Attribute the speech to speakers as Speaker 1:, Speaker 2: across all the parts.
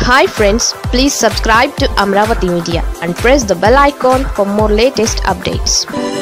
Speaker 1: hi friends please subscribe to Amaravati media and press the bell icon for more latest updates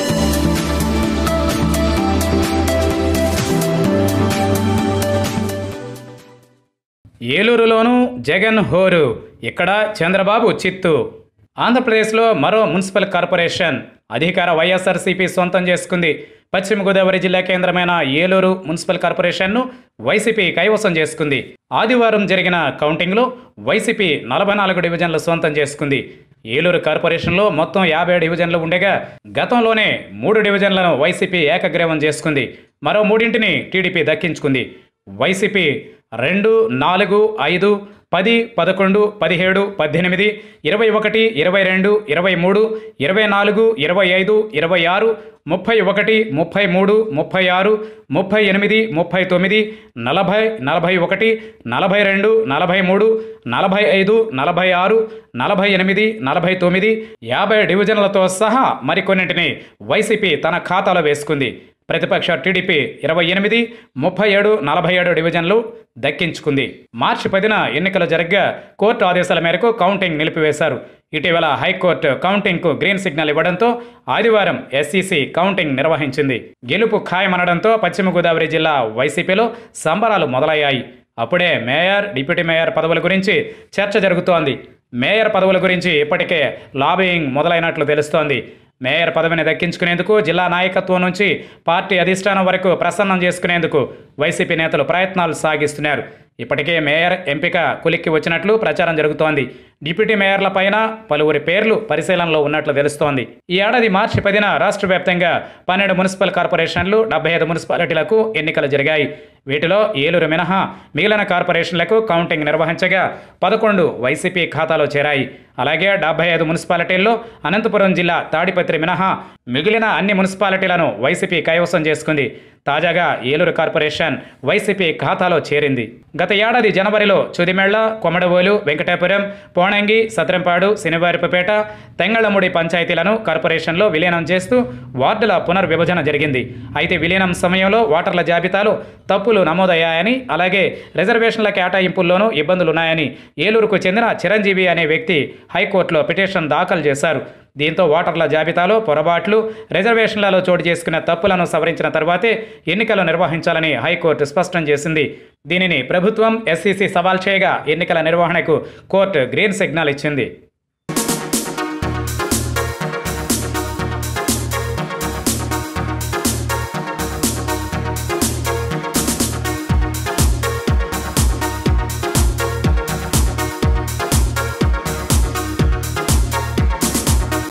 Speaker 2: ఏలూరులోనూ జగన్ హోరు ఇక్కడ చంద్రబాబు చిత్తు ఆంధ్రప్రదేశ్లో మరో మున్సిపల్ కార్పొరేషన్ అధికార వైఎస్ఆర్సీపీ సొంతం చేసుకుంది పశ్చిమ గోదావరి జిల్లా కేంద్రమైన ఏలూరు మున్సిపల్ కార్పొరేషన్ను వైసీపీ కైవసం చేసుకుంది ఆదివారం జరిగిన కౌంటింగ్లో వైసీపీ నలభై నాలుగు డివిజన్లు సొంతం చేసుకుంది ఏలూరు కార్పొరేషన్లో మొత్తం యాభై డివిజన్లు ఉండగా గతంలోనే మూడు డివిజన్లను వైసీపీ ఏకగ్రీవం చేసుకుంది మరో మూడింటిని టీడీపీ దక్కించుకుంది వైసీపీ రెండు నాలుగు ఐదు పది పదకొండు పదిహేడు పద్దెనిమిది ఇరవై ఒకటి ఇరవై రెండు ఇరవై మూడు ఇరవై నాలుగు ఇరవై ఐదు ఇరవై ఆరు ముప్పై ఒకటి ముప్పై మూడు ముప్పై ఆరు ముప్పై ఎనిమిది ముప్పై తొమ్మిది నలభై నలభై ఒకటి నలభై రెండు నలభై మూడు నలభై ఐదు నలభై ఆరు నలభై ఎనిమిది నలభై తొమ్మిది యాభై డివిజన్లతో సహా మరికొన్నింటిని వైసీపీ తన ఖాతాలో వేసుకుంది ప్రతిపక్ష టీడీపీ ఇరవై ఎనిమిది ముప్పై ఏడు నలభై ఏడు డివిజన్లు దక్కించుకుంది మార్చి పదిన ఎన్నికలు జరగ్గా కోర్టు ఆదేశాల మేరకు కౌంటింగ్ నిలిపివేశారు ఇటీవల హైకోర్టు కౌంటింగ్కు గ్రీన్ సిగ్నల్ ఇవ్వడంతో ఆదివారం ఎస్ఈసి కౌంటింగ్ నిర్వహించింది గెలుపు ఖాయమనడంతో పశ్చిమ గోదావరి జిల్లా వైసీపీలో సంబరాలు మొదలయ్యాయి అప్పుడే మేయర్ డిప్యూటీ మేయర్ పదవుల గురించి చర్చ జరుగుతోంది మేయర్ పదవుల గురించి ఇప్పటికే లాబియింగ్ మొదలైనట్లు తెలుస్తోంది మేయర్ పదవిని దక్కించుకునేందుకు జిల్లా నాయకత్వం నుంచి పార్టీ అధిష్టానం వరకు ప్రసన్నం చేసుకునేందుకు వైసీపీ నేతలు ప్రయత్నాలు సాగిస్తున్నారు ఇప్పటికే మేయర్ ఎంపిక కులిక్కి వచ్చినట్లు ప్రచారం జరుగుతోంది డిప్యూటీ మేయర్ల పైన పలువురి పేర్లు పరిశీలనలో ఉన్నట్లు తెలుస్తోంది ఈ ఏడాది మార్చి పదిన రాష్ట్ర వ్యాప్తంగా పన్నెండు మున్సిపల్ కార్పొరేషన్లు డెబ్బై ఐదు మున్సిపాలిటీలకు ఎన్నికలు జరిగాయి వీటిలో ఏలూరు మినహా మిగిలిన కార్పొరేషన్లకు కౌంటింగ్ నిర్వహించగా పదకొండు వైసీపీ ఖాతాలో చేరాయి అలాగే డెబ్బై ఐదు మున్సిపాలిటీల్లో అనంతపురం జిల్లా తాడిపత్రి మినహా మిగిలిన అన్ని మున్సిపాలిటీలను వైసీపీ కైవసం చేసుకుంది తాజాగా ఏలూరు కార్పొరేషన్ వైసీపీ ఖాతాలో చేరింది గత ఏడాది జనవరిలో చుదిమెళ్ల కొమడవోలు వెంకటాపురం పోణంగి సత్రంపాడు శనివారిపేట తెంగళముడి పంచాయతీలను కార్పొరేషన్లో విలీనం చేస్తూ వార్డుల పునర్విభజన జరిగింది అయితే విలీనం సమయంలో ఓటర్ల జాబితాలో తప్పులు నమోదయ్యాయని అలాగే రిజర్వేషన్ల కేటాయింపుల్లోనూ ఇబ్బందులున్నాయని ఏలూరుకు చెందిన చిరంజీవి అనే వ్యక్తి హైకోర్టులో పిటిషన్ దాఖలు చేశారు దీంతో ఓటర్ల జాబితాలో పొరపాట్లు రిజర్వేషన్లలో చోటు చేసుకున్న తప్పులను సవరించిన తర్వాతే ఎన్నికలు నిర్వహించాలని హైకోర్టు స్పష్టం చేసింది దీనిని ప్రభుత్వం ఎస్సీసీ సవాల్ చేయగా ఎన్నికల నిర్వహణకు కోర్టు గ్రీన్ సిగ్నల్ ఇచ్చింది